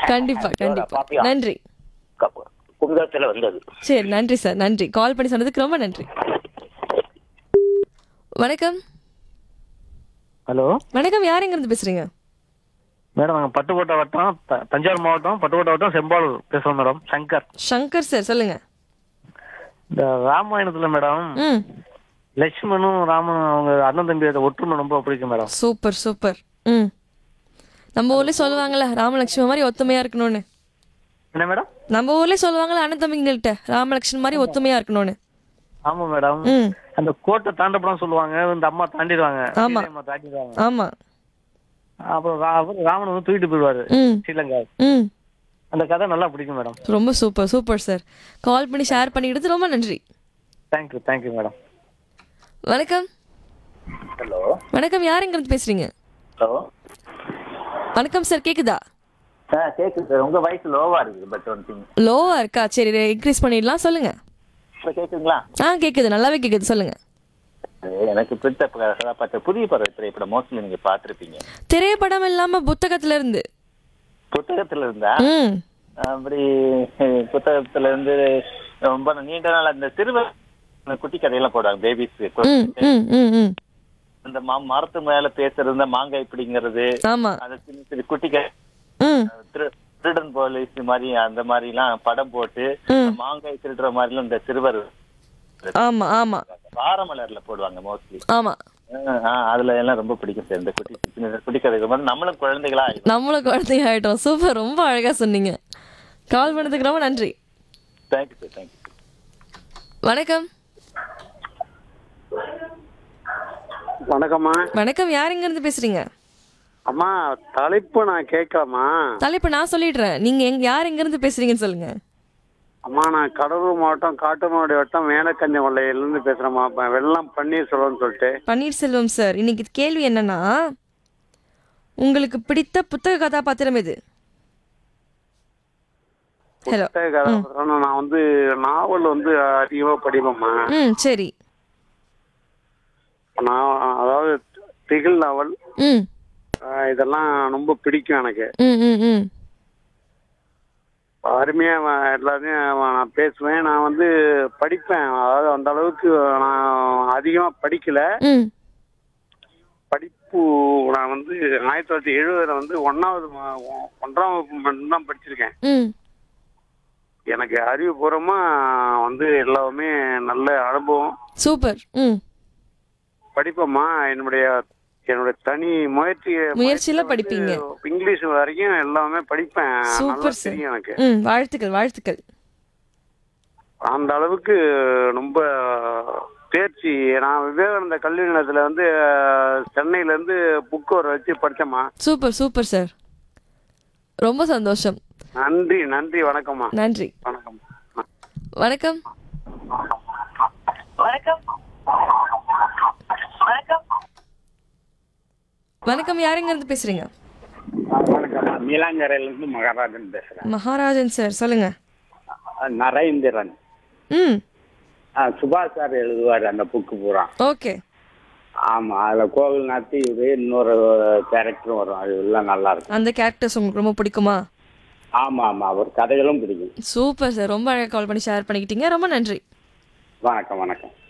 கண்டிப்பா கண்டிப்பா பாப்பியா? நன்றி க- குமுதத்துல வந்தது சரி நன்றி சார் நன்றி கால் பண்ணி சொன்னதுக்கு ரொம்ப நன்றி வணக்கம் ஹலோ வணக்கம் யார் எங்க இருந்து பேசுறீங்க மேடம் நாங்கள் பட்டுக்கோட்டை வட்டம் த- தஞ்சாவூர் மாவட்டம் பட்டுக்கோட்டை வட்டம் செம்பாலூர் பேசுகிறோம் மேடம் சங்கர் சங்கர் சார் சொல்லுங்க இந்த ராமாயணத்தில் மேடம் ம் லட்சுமணும் ராமன் அவங்க அண்ணன் தம்பி ஒற்றுமை ரொம்ப பிடிக்கும் மேடம் சூப்பர் சூப்பர் ம் நம்ம ஊர்லயே சொல்லுவாங்கல்ல ராமலட்சுமி மாதிரி ஒத்துமையா இருக்கணும்னு என்ன மேடம் நம்ம ஊர்லயே சொல்லுவாங்கல்ல அண்ணன் தம்பிங்கள்ட்ட ராமலட்சுமி மாதிரி ஒத்துமையா இருக்கணும்னு ஆமாம் மேடம் ம் அந்த கோட்டை தாண்டப்படம் சொல்லுவாங்க இந்த அம்மா தாண்டிடுவாங்க ஆமா. சீதை அம்மா தாண்டிடுவாங்க ஆமா அப்புறம் ரா- அவர் ராமன் வந்து தூக்கிட்டு போயிடுவாரு ம் ஸ்ரீலங்கா ம் அந்த கதை நல்லா பிடிக்கும் மேடம் ரொம்ப சூப்பர் சூப்பர் சார் கால் பண்ணி ஷேர் பண்ணிக்கிட்டது ரொம்ப நன்றி தேங்க்யூ தேங்க்யூ மேடம் வணக்கம் ஹலோ வணக்கம் யார் எங்க இருந்து பேசுறீங்க ஹலோ வணக்கம் சார் கேக்குதா சார் கேக்குது சார் உங்க வாய்ஸ் லோவா இருக்குது பட் ஒன் திங் லோவா இருக்கா சரி இன்க்ரீஸ் பண்ணிடலாம் சொல்லுங்க இப்போ கேக்குங்களா ஆ கேக்குது நல்லாவே கேக்குது சொல்லுங்க அது எனக்கு பிடித்த ப- கதாபாத்திரம் புதிய பறவை திரைப்படம் மோஸ்ட்லி நீங்க பார்த்திருப்பீங்க திரைப்படம் இல்லாம புத்தகத்துல இருந்து புத்தகத்துல இருந்தா ம் அப்படி புத்தகத்துல இருந்து ரொம்ப நீண்ட நாள் அந்த சிறுவர் குட்டி கதையெல்லாம் போடுவாங்க பேபிஸ் ம் ம் ம் ம் அந்த மா மரத்து மேல பேசுறது இந்த மாங்காய் பிடிங்கிறது ஆமா அந்த சின்ன சின்ன குட்டி கதை ம் திரு- திருடன் போலீஸ் மாதிரி அந்த மாதிரி எல்லாம் படம் போட்டு ம். மாங்காய் திருடுற மாதிரி எல்லாம் இந்த சிறுவர் ஆமா ஆமா வாரமலர்ல போடுவாங்க மோஸ்ட்லி ஆமா அதுல எல்லாம் ரொம்ப பிடிக்கும் சார் இந்த குட்டி சின்ன குட்டி கதைகள் வந்து நம்மளும் குழந்தைகளா ஆயிடும் நம்மளும் குழந்தைங்க ஆயிட்டோம் சூப்பர் ரொம்ப அழகா சொன்னீங்க கால் பண்ணதுக்கு ரொம்ப நன்றி தேங்க்யூ சார் தேங்க்யூ வணக்கம் வணக்கம்மா வணக்கம் யார் எங்க இருந்து பேசுறீங்க அம்மா தலைப்பு நான் கேட்கலாமா தலைப்பு நான் சொல்லிடுறேன் நீங்க எங்க யார் எங்க இருந்து பேசுறீங்கன்னு சொல்லுங்க அம்மா நான் கடலூர் மாவட்டம் காட்டுமாடி வட்டம் மேலக்கஞ்சி இருந்து பேசுறேம்மா இப்ப வெள்ளம் பன்னீர்செல்வம்னு சொல்லிட்டு பன்னீர்செல்வம் சார் இன்னைக்கு கேள்வி என்னன்னா உங்களுக்கு பிடித்த புத்தக கதாபாத்திரம் எது ஹலோ புத்தக கதாபாத்திரம் நான் வந்து நாவல் வந்து அதிகமா படிப்பேம்மா ம் சரி நான் அதாவது திகில் நாவல் ம் ஆஹ் இதெல்லாம் ரொம்ப பிடிக்கும் எனக்கு ம் ம் ம் அருமையா அவன் எல்லாத்தையும் அவன் நான் பேசுவேன் நான் வந்து படிப்பேன் அதாவது அந்த அளவுக்கு நான் அதிகமா படிக்கல ம் படிப்பு நான் வந்து ஆயிரத்தி தொள்ளாயிரத்தி எழுபதுல வந்து ஒன்னாவது ம- ஒ- ஒன்றாம் வகுப்பு மட்டும்தான் படிச்சிருக்கேன் ம் எனக்கு அறிவுபூர்வமா வந்து எல்லாமே நல்ல அனுபவம் சூப்பர் ம் படிப்போமா என்னுடைய என்னுடைய தனி முயற்சி முயற்சியில வந்து படிப்பீங்க. இங்கிலீஷ் வரைக்கும் எல்லாமே படிப்பேன் நல்லா சூப்பர் சார் தெரியும் எனக்கு ம் வாழ்த்துக்கள் வாழ்த்துக்கள் அந்த அளவுக்கு ரொம்ப தேர்ச்சி நான் விவேகானந்த கல்வி நிலையத்துல வந்து அஹ், சென்னையில இருந்து புக் ஒரு வச்சு படிச்சேம்மா சூப்பர் சூப்பர் சார் ரொம்ப சந்தோஷம் நன்றி நன்றி வணக்கம்மா நன்றி வணக்கம் வணக்கம் வணக்கம் யாருங்க இருந்து பேசுறீங்க வணக்கம் நீலாங்கரையில இருந்து மகாராஜன் பேசுறேன் மகாராஜன் சார் சொல்லுங்க நரேந்திரன் ம் ஆ, சுபாஷ் சார் எழுதுவார் அந்த புக்கு பூரா ஓகே ஆமா அதுல கோவில் நாத்தி இது இன்னொரு கேரக்டரும் வரும் அது எல்லாம் நல்லா இருக்கும் அந்த கேரக்டர்ஸ் உங்களுக்கு ரொம்ப பிடிக்குமா ஆமா ஆமா அவர் கதைகளும் பிடிக்கும் சூப்பர் சார் ரொம்ப அழகாக கால் பண்ணி ஷேர் பண்ணிக்கிட்டீங்க ரொம்ப நன்றி வணக்கம் வணக்கம்